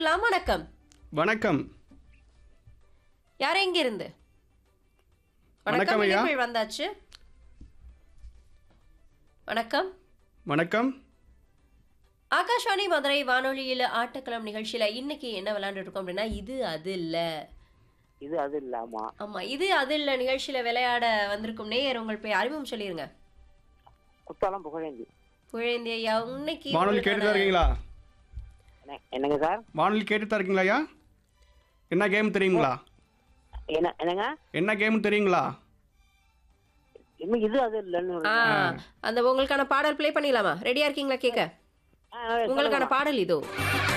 லாம் வணக்கம் வணக்கம் யார் எங்க இருந்து வணக்கம் ஐயா. இனிமேல் வந்தாச்சு வணக்கம் வணக்கம் ஆகாஷ்வாணி மதுரை வானொலியில் ஆட்டக்களம் நிகழ்ச்சியில இன்னைக்கு என்ன விளையாண்டுட்டு இருக்கோம் அப்படின்னா இது அது இல்ல இது அது இல்லாமா ஆமா இது அது இல்ல நிகழ்ச்சியில விளையாட வந்திருக்கும் நேயர் உங்கள் போய் அறிமுகம் சொல்லிருங்க குத்தாலம் புகழேந்தி புகழேந்தி ஐயா இன்னைக்கு வானொலி கேட்டு தான் உங்களுக்கான- இருக்கீங்களா என்ன- என்னங்க சார் வானொலி கேட்டு தான் இருக்கீங்களா ஐயா என்ன கேம் தெரியுங்களா என்ன என்னங்க என்ன கேம் தெரியுங்களா இன்னும் இது அது இல்லைன்னு ஆ சொல்றீங்க. அந்த உங்களுக்கான பாடல் ப்ளே பண்ணிடலாமா ரெடியா இருக்கீங்களா கேட்க ஆ, ஆ, உங்களுக்கான சொல்லுங்க. பாடல் இதோ